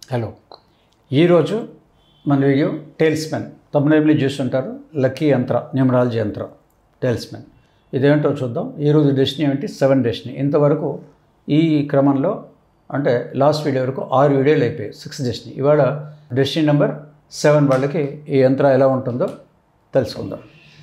hello ఈరోజు మన video టేల్స్మెన్ తమ్మునేమిలి చూస్తుంటారు లక్కీ యంత్ర న్యూమరాలజీ యంత్ర టేల్స్మెన్ ఇదేంటో చూద్దాం ఈరోజు డెస్టినీ ఏంటి సెవెన్ డెస్టినీ ఇంతవరకు ఈ క్రమంలో అంటే లాస్ట్ వీడియో వరకు ఆరు వీడియోలు అయిపోయాయి సిక్స్ డెస్టినీ ఇవాళ డెస్టినీ నెంబర్ సెవెన్ వాళ్ళకి ఈ యంత్ర ఎలా ఉంటుందో తెలుసుకుందాం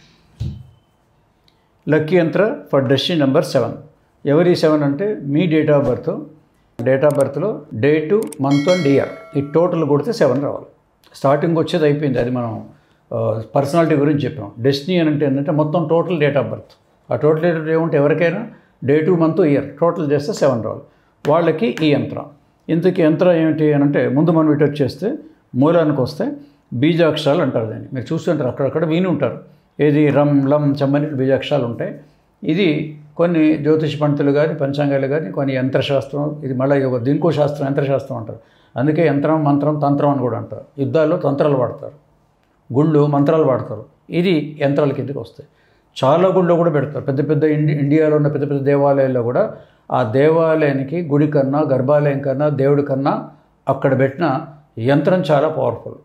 లక్కీ యంత్ర ఫర్ డెస్టినీ నెంబర్ సెవెన్ ఎవరి సెవెన్ అంటే మీ date of birth date of బర్త్లో డేటు మంత్ అండ్ ఇయర్ ఈ టోటల్ కొడితే సెవెన్ రావాలి స్టార్టింగ్ వచ్చేది అయిపోయింది అది మనం పర్సనాలిటీ గురించి చెప్పాం డెస్టినీ అని అంటే ఏంటంటే మొత్తం టోటల్ డేట్ ఆఫ్ బర్త్ ఆ టోటల్ డేట్ ఏముంటే ఎవరికైనా డేటు మంత్ ఇయర్ టోటల్ చేస్తే సెవెన్ రావాలి వాళ్ళకి ఈ యంత్రం ఇంతకీ యంత్రం ఏమిటి అని అంటే ముందు మనం ఇటు వచ్చేస్తే మూలానికి వస్తే బీజాక్షరాలు అంటారు దాన్ని మీరు చూస్తుంటారు అక్కడక్కడ విని ఉంటారు ఏది రమ్ లం చమ్మని బీజాక్షరాలు ఉంటాయి ఇది కొన్ని జ్యోతిష పండితులు కానీ పంచాంగాలు కానీ కొన్ని యంత్రశాస్త్రం ఇది మళ్ళీ ఒక దీనికో శాస్త్రం యంత్రశాస్త్రం అంటారు అందుకే యంత్రం మంత్రం తంత్రం అని కూడా అంటారు యుద్ధాల్లో తంత్రాలు వాడతారు గుళ్ళు మంత్రాలు వాడతారు ఇది యంత్రాల కిందకి వస్తాయి చాలా గుళ్ళు కూడా పెడతారు పెద్ద పెద్ద ఇండి ఇండియాలో ఉన్న పెద్ద పెద్ద దేవాలయాల్లో కూడా ఆ దేవాలయానికి గుడి కన్నా గర్భాలయం కన్నా దేవుడి కన్నా అక్కడ పెట్టిన యంత్రం చాలా పవర్ఫుల్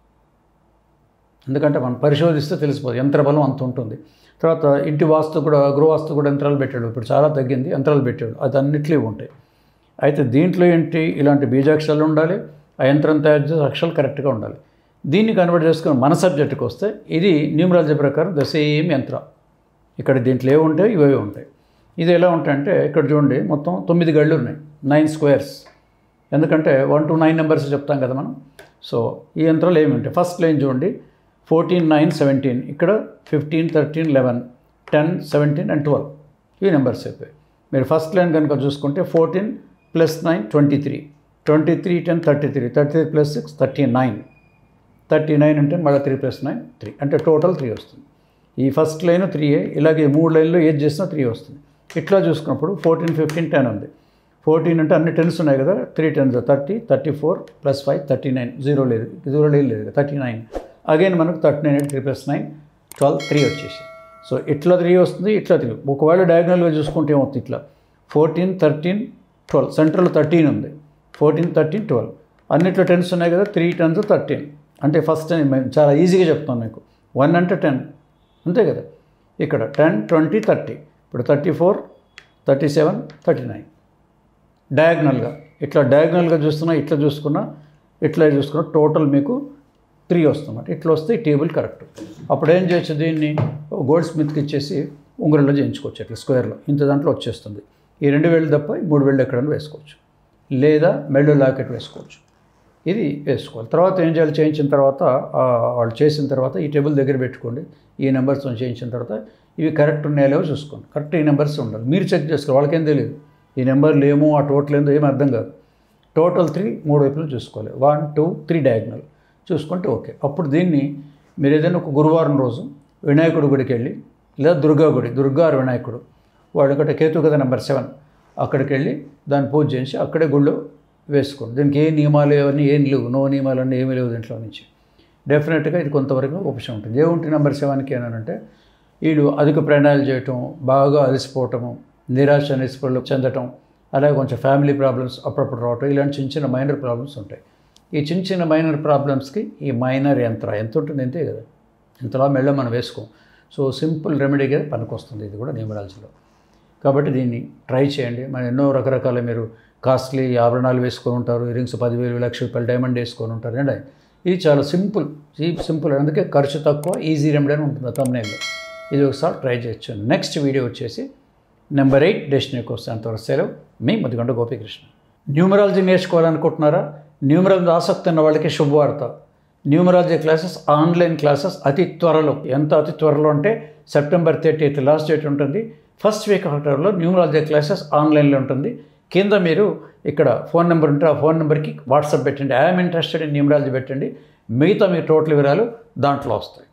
ఎందుకంటే మనం పరిశోధిస్తే తెలిసిపోదు యంత్రబలం అంత ఉంటుంది తర్వాత ఇంటి వాస్తు కూడా గృహవాస్తు కూడా యంత్రాలు పెట్టాడు ఇప్పుడు చాలా తగ్గింది యంత్రాలు పెట్టాడు అది అన్నిట్లో ఉంటాయి అయితే దీంట్లో ఏంటి ఇలాంటి బీజాక్షరాలు ఉండాలి ఆ యంత్రం తయారు చేసే అక్షరాలు కరెక్ట్గా ఉండాలి దీన్ని కన్వర్ట్ చేసుకుని మన సబ్జెక్టుకి వస్తే ఇది న్యూమరాలజీ ప్రకారం ద సేమ్ యంత్ర ఇక్కడ దీంట్లో ఏవి ఉంటాయి ఇవే ఉంటాయి ఇది ఎలా ఉంటాయంటే ఇక్కడ చూడండి మొత్తం తొమ్మిది గళ్ళు ఉన్నాయి నైన్ స్క్వేర్స్ ఎందుకంటే వన్ టు నైన్ నెంబర్స్ చెప్తాం కదా మనం సో ఈ యంత్రాలు ఏమి ఉంటాయి ఫస్ట్ లైన్ చూడండి ఫోర్టీన్ నైన్ సెవెంటీన్ ఇక్కడ fifteen thirteen eleven ten seventeen and twelve ఈ నెంబర్స్ అయిపోయాయి మీరు ఫస్ట్ లైన్ కనుక చూసుకుంటే fourteen plus nine twenty three twenty three ten thirty three thirty three plus six thirty nine thirty nine అంటే మళ్ళీ three plus nine three అంటే total three వస్తుంది ఈ ఫస్ట్ లైన్ త్రీ ఇలాగే మూడు లైన్లో ఏది చేసినా త్రీ వస్తుంది ఇట్లా చూసుకున్నప్పుడు ఫోర్టీన్ ఫిఫ్టీన్ టెన్ ఉంది ఫోర్టీన్ అంటే అన్ని టెన్స్ ఉన్నాయి కదా three tens thirty thirty four plus five thirty nine zero లేదు జీరో లేదు లేదు థర్టీ నైన్ అగైన్ మనకు thirty nine three plus nine twelve three వచ్చేసి సో ఇట్లా త్రీ వస్తుంది ఇట్లా త్రీ ఒకవేళ డయాగ్నల్గా చూసుకుంటే ఏమవుతుంది ఇట్లా fourteen thirteen twelve central thirteen ఉంది ఫోర్టీన్ థర్టీన్ ట్వెల్వ్ అన్నిట్లో టెన్స్ ఉన్నాయి కదా త్రీ టెన్స్ థర్టీన్ అంటే ఫస్ట్ మేము చాలా ఈజీగా చెప్తాం మీకు వన్ అంటే టెన్ అంతే కదా ఇక్కడ టెన్ ట్వంటీ థర్టీ ఇప్పుడు thirty four thirty seven thirty nine డయాగ్నల్గా ఇట్లా డయాగ్నల్గా చూస్తున్నా ఇట్లా చూసుకున్నా ఇట్లా చూసుకున్నా టోటల్ మీకు త్రీ వస్తుందన్నమాట ఇట్లా వస్తే ఈ టేబుల్ కరెక్ట్ అప్పుడు ఏం చేయొచ్చు దీన్ని గోల్డ్ స్మిత్కి ఇచ్చేసి ఉంగరంలో చేయించుకోవచ్చు ఇట్లా స్క్వేర్లో ఇంత దాంట్లో వచ్చేస్తుంది ఈ రెండు వేలు తప్ప ఈ మూడు వేలు ఎక్కడైనా వేసుకోవచ్చు లేదా మెళ్ళు లాకెట్ వేసుకోవచ్చు ఇది వేసుకోవాలి తర్వాత ఏం చేయాలి చేయించిన తర్వాత వాళ్ళు చేసిన తర్వాత ఈ టేబుల్ దగ్గర పెట్టుకోండి ఈ నెంబర్స్ చేయించిన తర్వాత ఇవి కరెక్ట్ ఉన్నాయో లేవో చూసుకోండి కరెక్ట్ ఈ నెంబర్స్ ఉండాలి మీరు చెక్ చేసుకోవాలి వాళ్ళకేం తెలియదు ఈ నెంబర్లు ఏమో ఆ టోటల్ ఏందో ఏమీ అర్థం కాదు టోటల్ త్రీ మూడు వైపులు చూసుకోవాలి వన్ టూ త్రీ డయాగ్నల్ చూసుకుంటే ఓకే అప్పుడు దీన్ని మీరు ఏదైనా ఒక గురువారం రోజు వినాయకుడి గుడికి వెళ్ళి లేదా దుర్గా గుడి దుర్గా వినాయకుడు వాడు ఒకటి కేతు కదా నెంబర్ సెవెన్ అక్కడికి వెళ్ళి దాన్ని పూజ చేసి అక్కడే గుళ్ళు వేసుకోండి దీనికి ఏ నియమాలు అవన్నీ ఏం లేవు నో నియమాలు అన్నీ ఏమీ లేవు దీంట్లో నుంచి డెఫినెట్గా ఇది కొంతవరకు ఉపశమనం ఉంటుంది ఏముంటుంది నెంబర్ సెవెన్కి ఏనంటే వీళ్ళు అధిక ప్రయాణాలు చేయటం బాగా అలసిపోవటము నిరాశ నిస్పృహలు చెందటం అలాగే కొంచెం ఫ్యామిలీ ప్రాబ్లమ్స్ అప్పుడప్పుడు రావటం ఇలాంటి చిన్న చిన్న మైనర్ ప్రాబ్లమ్స్ ఉంటాయి ఈ చిన్న చిన్న మైనర్ ప్రాబ్లమ్స్కి ఈ మైనర్ యంత్ర ఎంత ఉంటుంది అంతే కదా ఇంతలా మెళ్ళ మనం వేసుకోం సో సింపుల్ రెమెడీగా పనికొస్తుంది ఇది కూడా న్యూమరాలజీలో కాబట్టి దీన్ని ట్రై చేయండి మన ఎన్నో రకరకాల మీరు కాస్ట్లీ ఆభరణాలు వేసుకొని ఉంటారు ఇరింగ్స్ పదివేలు లక్ష రూపాయలు డైమండ్ వేసుకొని ఉంటారు అండి ఇది చాలా సింపుల్ సింపుల్ అందుకే ఖర్చు తక్కువ ఈజీ రెమెడీ అని ఉంటుంది తమ్నేల్లో ఇది ఒకసారి ట్రై చేయొచ్చు నెక్స్ట్ వీడియో వచ్చేసి నెంబర్ ఎయిట్ డెస్టినీకి వస్తే అంతవరకు సెలవు మీ ముదిగొండ గోపీకృష్ణ న్యూమరాలజీ నేర్చుకోవాలనుకుంటున్నారా న్యూమరాలజీ ఆసక్తి ఉన్న వాళ్ళకి శుభవార్త న్యూమరాలజీ క్లాసెస్ ఆన్లైన్ క్లాసెస్ అతి త్వరలో ఎంత అతి త్వరలో అంటే September thirty eighth last date ఉంటుంది ఫస్ట్ వీక్ అక్టోబర్లో న్యూమరాలజీ క్లాసెస్ ఆన్లైన్లో ఉంటుంది కింద మీరు ఇక్కడ ఫోన్ నెంబర్ ఉంటే ఆ ఫోన్ నెంబర్కి వాట్సాప్ పెట్టండి ఐఎమ్ ఇంట్రెస్టెడ్ ఇన్ న్యూమరాలజీ పెట్టండి మిగతా మీ టోటల్ వివరాలు దాంట్లో వస్తాయి